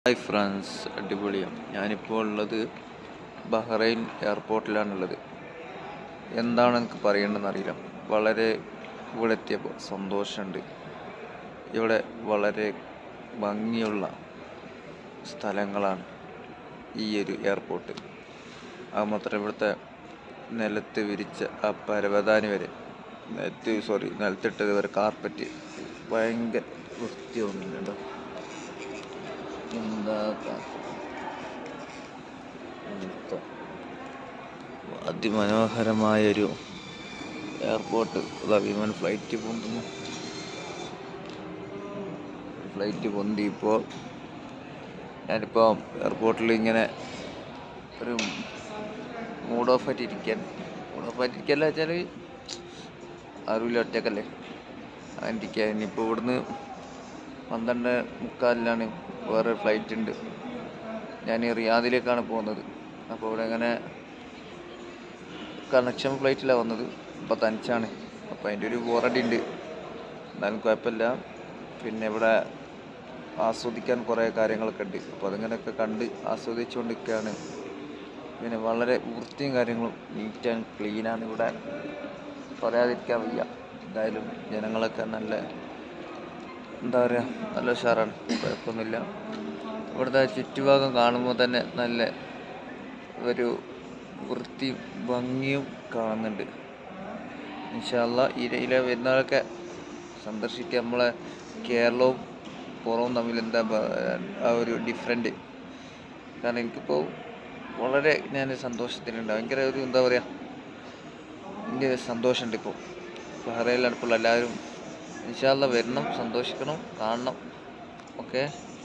hi France അടിപൊളിയാണ് ഞാനിപ്പോൾ ഉള്ളത് ബഹ്റൈൻ എയർപോർട്ടിലാണുള്ളത് എന്താണ് എനിക്ക് പറയേണ്ടതെന്ന് അറിയില്ല വളരെ ഇവിടെ എത്തിയപ്പോൾ സന്തോഷമുണ്ട് ഇവിടെ വളരെ ഭംഗിയുള്ള സ്ഥലങ്ങളാണ് ഈ ഒരു എയർപോർട്ട് അത് മാത്രം ഇവിടുത്തെ നിലത്ത് വിരിച്ച ആ പരവതാനി വരെ നിലത്ത് സോറി നിലത്തിട്ടത് വരെ കാർപ്പറ്റ് ഭയങ്കര വൃത്തി തോന്നുന്നുണ്ട് കേട്ടോ എന്താ മൊത്തം അതിമനോഹരമായൊരു എയർപോർട്ട് അതാ വിമാന ഫ്ലൈറ്റ് പൊന്തുന്നു ഫ്ലൈറ്റ് പൊന്തി ഇപ്പോൾ ഞാനിപ്പോൾ എയർപോർട്ടിൽ ഇങ്ങനെ ഒരു മൂഡ് ഓഫ് ആയിട്ട് ഇരിക്കാൻ മൂഡ് ഓഫ് ആയിട്ട് ഇരിക്കല്ല വെച്ചാൽ ആരുമില്ല ഒറ്റക്കല്ലേ അങ്ങനെ ഇരിക്കുക ഇനിയിപ്പോൾ ഇവിടുന്ന് പന്ത്രണ്ട് മുക്കാലിലാണ് വേറെ ഫ്ലൈറ്റ് ഉണ്ട് ഞാൻ റിയാദിലേക്കാണ് പോകുന്നത് അപ്പോൾ ഇവിടെ ഇങ്ങനെ കണക്ഷൻ ഫ്ലൈറ്റിലാണ് വന്നത് ഇപ്പോൾ തനിച്ചാണ് അപ്പോൾ അതിൻ്റെ ഒരു ബോറടി ഉണ്ട് എന്നാലും കുഴപ്പമില്ല പിന്നെ ഇവിടെ ആസ്വദിക്കാൻ കുറേ കാര്യങ്ങളൊക്കെ ഉണ്ട് അപ്പോൾ അതിങ്ങനെയൊക്കെ കണ്ട് ആസ്വദിച്ചുകൊണ്ടിരിക്കുകയാണ് പിന്നെ വളരെ വൃത്തിയും കാര്യങ്ങളും നീറ്റ് ആൻഡ് ക്ലീനാണ് ഇവിടെ പറയാതിരിക്കാൻ വയ്യ എന്തായാലും ജനങ്ങളൊക്കെ നല്ല എന്താ പറയുക നല്ല ഉഷാറാണ് കുഴപ്പമൊന്നുമില്ല ഇവിടുത്തെ ചുറ്റുഭാഗം കാണുമ്പോൾ തന്നെ നല്ല ഒരു വൃത്തിയും ഭംഗിയും കാണുന്നുണ്ട് ഇൻഷാല്ല ഇരയിലെ വരുന്നവരൊക്കെ സന്ദർശിക്കുക നമ്മളെ കേരളവും പുറവും തമ്മിൽ എന്താ പ- ആ ഒരു ഡിഫറെൻറ്റ് കാരണം എനിക്കിപ്പോൾ വളരെ ഞാൻ സന്തോഷത്തിലുണ്ട് ഭയങ്കര ഒരു എന്താ പറയുക എൻ്റെ സന്തോഷമുണ്ട് ഇപ്പോൾ ബഹ്റൈനിലാണ് ഇപ്പോൾ എല്ലാവരും ഇൻഷാല്ല വരണം സന്തോഷിക്കണം കാണണം ഓക്കെ